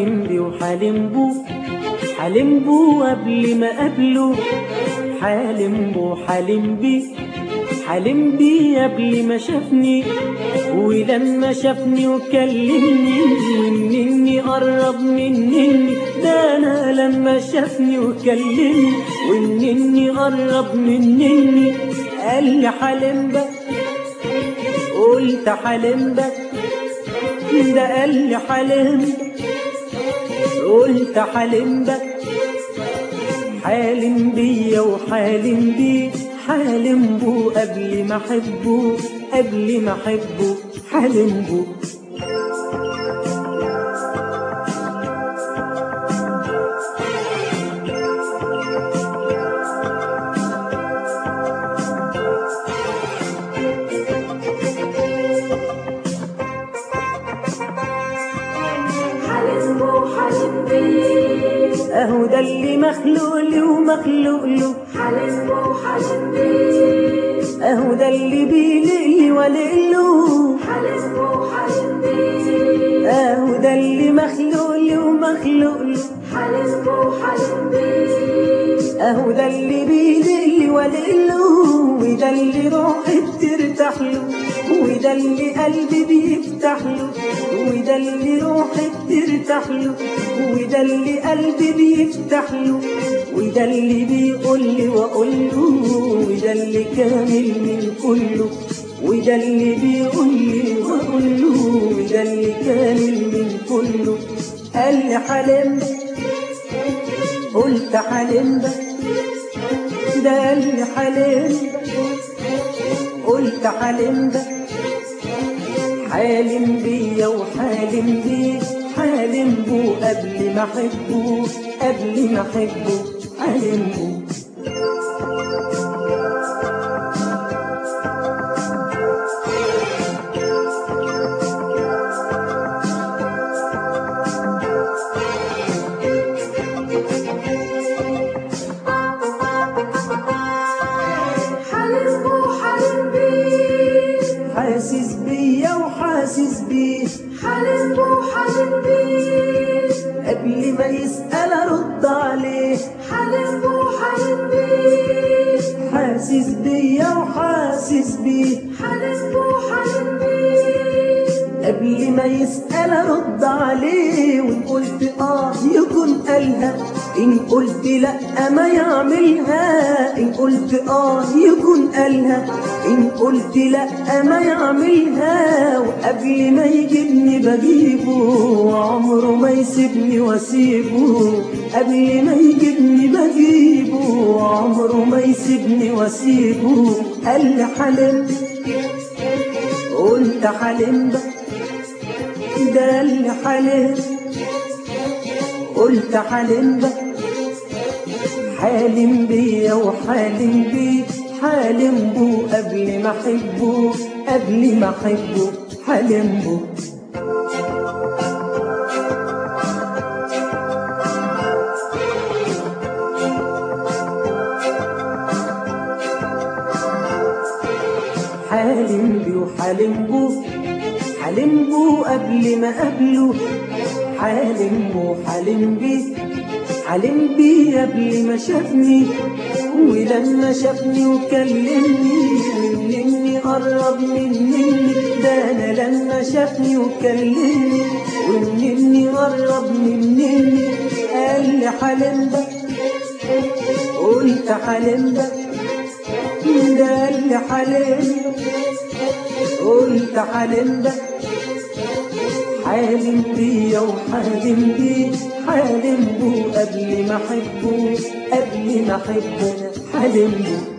حالم بيه وحالم بو حالم بو قبل ما قبله حالم بو حالم بيه حالم بيه قبل ما شافني ولما شافني وكلمني مني قرب مني ده انا لما شافني وكلمني ومني قرب مني قال لي حالم بك قلت حالم بك ده قال لي حالم بك قلت حالم بك حالم بيا وحالم بيه حالم بو قبل ما احبه قبل ما احبه حالم بو حلم بو حلم بيه اهو ده اللي مخلوق لي ومخلوق له حلم بو حلم بيه اهو ده اللي بيلقلي ولقله حلم بو حلم بيه اهو ده اللي مخلوق لي ومخلوق له حلم بو حلم بيه اهو ده اللي بيدلي ولقله وده اللي روحي بترتاح له وده اللي قلبي بيفتح له وده اللي روحي بترتاح له وده اللي قلبي بيفتح له وده اللي بيقول لي واقول له وده اللي كامل من كله وده اللي بيقول لي واقول له وده اللي كامل من كله قال لي حلم قلت حلم بك ده قال لي حلم قلت حلم بك حالم بيا وحالم بيه حالم بو قبل ما احبه قبل ما احبه حالم بو حلم بو حلم بيه حاسس بيا وحاسس بيه حلم بو حلم بيه قبل ما يسأل ارد عليه حلم بو حلم بيه حاسس بيا وحاسس بيه حلم بو حلم بيه قبل ما يسأل ارد عليه وان قلت اه يكون قالها ان قلت لا ما يعملها ان قلت اه يكون قالها ان قلت لا ما يعملها وقبل ما يجيبني بجيبه وعمره ما يسيبني واسيبه قبل ما يجيبني بجيبه وعمره ما يسيبني واسيبه قال لي حلم قلت حلم بك ده اللي حلم قلت حلم بك حالم بيا وحالم بيه حالم بو قبل ما احبه قبل ما احبه حالم بو حالم بيه وحالم بو حالم بو قبل ما قبله حالم بو حالم بيه حالم بيه قبل ما شافني ولما شافني وكلمني مني قرب مني ده انا لما شافني وكلمني ومني قرب مني قال لي حالم بك قلت حالم بك ده قال لي حالم قلت حالم بك حالم بيا وحالم بيه حالم بو قبل ما احبه قبل ما احبه انا حالم بو